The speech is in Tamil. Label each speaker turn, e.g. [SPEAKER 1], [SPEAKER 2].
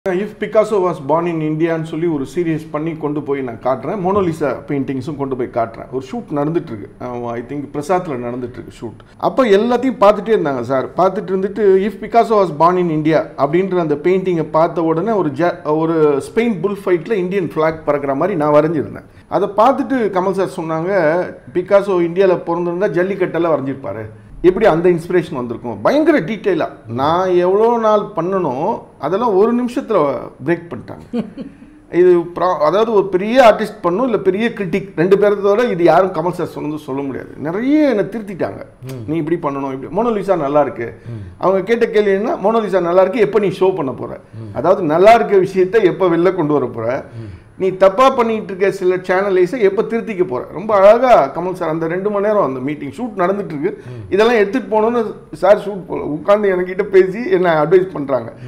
[SPEAKER 1] if Picasso was born in இந்தியான்னு சொல்லி ஒரு சீரியஸ் பண்ணி கொண்டு போய் நான் காட்டுறேன் மோனோலிசா பெயிண்டிங்ஸும் கொண்டு போய் காட்டுறேன் ஒரு ஷூட் நடந்துட்டு இருக்கு ஐ திங்க் பிரசாத்தில் நடந்துட்டு இருக்கு ஷூட் அப்போ எல்லாத்தையும் பார்த்துட்டே இருந்தாங்க சார் பார்த்துட்டு இருந்துட்டு if Picasso was born in India அப்படின்ற அந்த பெயிண்டிங்கை பார்த்த உடனே ஒரு ஜ ஒரு ஸ்பெயின் புல் ஃபைட்டில் இந்தியன் ஃப்ளாக் பறக்கிற மாதிரி நான் வரைஞ்சிருந்தேன் அதை பார்த்துட்டு கமல் சார் சொன்னாங்க பிகாசோ இந்தியாவில் பிறந்திருந்தா ஜல்லிக்கட்டெல்லாம் வரைஞ்சிருப்பாரு எப்படி அந்த இன்ஸ்பிரேஷன் வந்திருக்கும் பயங்கர டீட்டெயிலாக நான் எவ்வளோ நாள் பண்ணணும் அதெல்லாம் ஒரு நிமிஷத்தில் பிரேக் பண்ணிட்டாங்க இது ப்ரா- அதாவது ஒரு பெரிய ஆர்டிஸ்ட் பண்ணும் இல்லை பெரிய கிரிட்டிக் ரெண்டு பேர்த்தோட இது யாரும் கமல் சார் சொன்னது சொல்ல முடியாது நிறைய என்னை திருத்திட்டாங்க நீ இப்படி பண்ணணும் இப்படி மோனோலிசா நல்லா இருக்கு அவங்க கேட்ட கேள்வி என்ன மோனோலிசா நல்லா இருக்கு எப்போ நீ ஷோ பண்ண போற அதாவது நல்லா இருக்க விஷயத்த எப்போ வெளில கொண்டு வர போற நீ தப்பா பண்ணிட்டு இருக்க சில சேனலைஸை எப்போ திருத்திக்க போற ரொம்ப அழகா கமல் சார் அந்த ரெண்டு மணி நேரம் அந்த மீட்டிங் ஷூட் நடந்துட்டு இருக்கு இதெல்லாம் எடுத்துட்டு போகணும்னு சார் ஷூட் போல உட்காந்து என்கிட்ட பேசி என்ன அட்வைஸ் பண்றாங்க